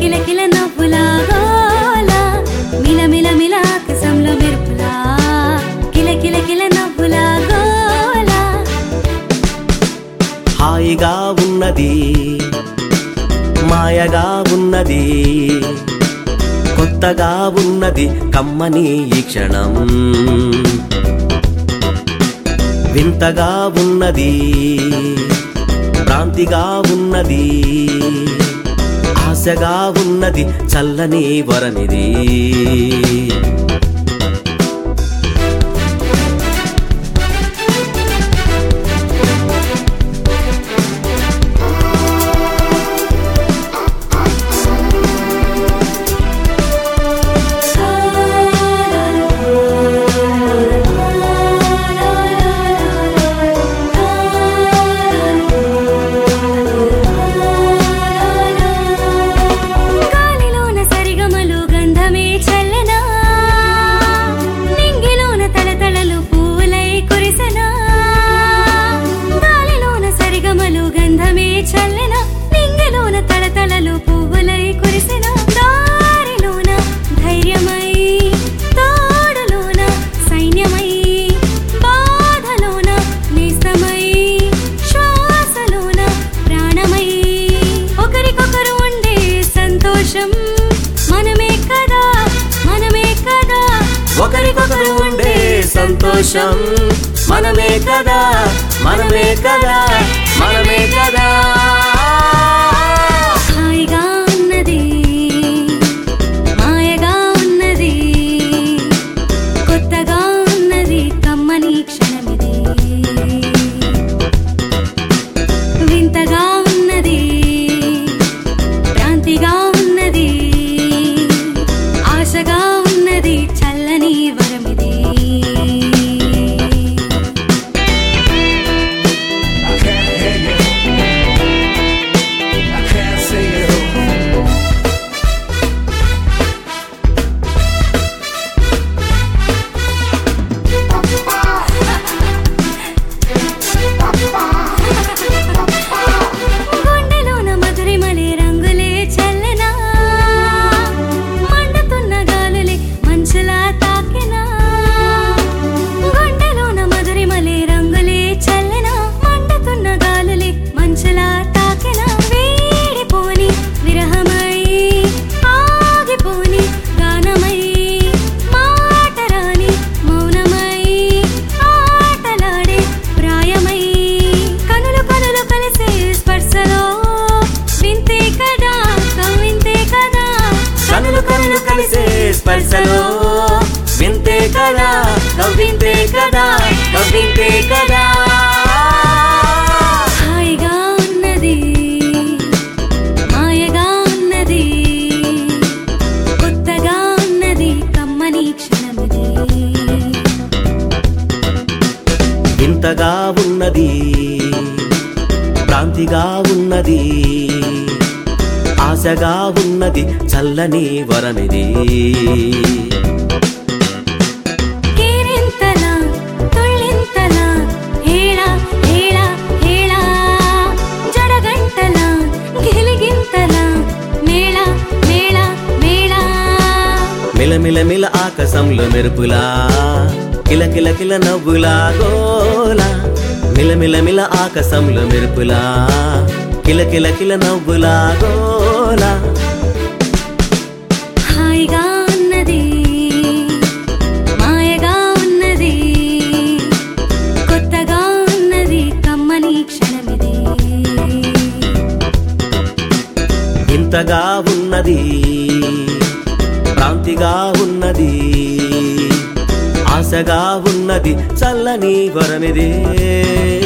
కిల కిల నవ్వులా గోలా మిల మిల మిల ఆకాశంలో మెరుపులా కిల కిల కిల నవ్వులా గోలా హాయిగా ఉన్నది మాయగా ఉన్నది కొత్తగా ఉన్నది కమ్మని ఈ క్షణం వింతగా ఉన్నది భ్రాంతిగా ఉన్నది ఆశగా ఉన్నది చల్లని వరనిది గాలిలోన సరిగమలు గంధమే చల్లనా నింగిలోన తలతలలు పూలై కురిసెనా గాలిలోన సరిగమలు గంధమే చల్లనా నింగిలోన తలతలలు పువ్వులై కురిసెనా దారిలోన ధైర్యమై తోడులోన సైన్యమై బాధలోన నేస్తమై శ్వాసలోన ప్రాణమై ఒకరికొకరు ఉండే సంతోషం మనమే కదా మనమే కదా ఒకరికొకరు ఉండే సంతోషం మనమే కదా మనమే కదా మనమే కదా హాయిగా ఉన్నది మాయగా ఉన్నది కొత్తగా ఉన్నది కమ్మని క్షణమిది వింతగా ఉన్నది భ్రాంతిగా ఉన్నది ఆశగా ఉన్నది చల్లని వరమిది I can't hear you. I can't see you. గుండెలోన మధురిమలే రంగులే చల్లనా మండుతున్న గాలులే మంచులా తాకినా గుండెలోన మధురిమలే రంగులే చల్లనా మండుతున్న గాలులే మంచులా తాకినా వేడిపోని విరహమై ఆగిపోని గానమై మాటరాని మౌనమై ఆటలాడే ప్రాయమై కనులు కనులు కలిసే స్పర్శలో వింతే కదా కవింతే కదా కనులు కనులు కలిసే స్పర్శలో వింతే కదా నవ్వింతే కదా నవ్వింతే కదా హాయిగా ఉన్నది మాయగా ఉన్నది కొత్తగా ఉన్నది కమ్మని క్షణమిది వింతగా ఉన్నది భ్రాంతిగా ఉన్నది ఆశగా ఉన్నది చల్లని వరమిది ಕೇರಿಂತಲ ತುಳ್ಳಿಂತಲ ಹೇಳ ಹೇಳ ಹೇಳ ಜಡಗಂಟಲ ಗಿಲಿಗಿಂತಲ ಮೇಳ ಮೇಳ ಮೇಳ మిలమిల మిల ఆకాశంలో మెరుపులా కిల కిల కిల నవ్వులా గోలా మిలమిల మిల ఆకాశంలో మెరుపులా కిల కిల కిల నవ్వులా గోలా హాయిగా ఉన్నది మాయగా ఉన్నది కొత్తగా ఉన్నది కమ్మని క్షణమిది ఇంతగా ఉన్నది భ్రాంతిగా ఉన్నది ఆశగా ఉన్నది చల్లని వరమిదే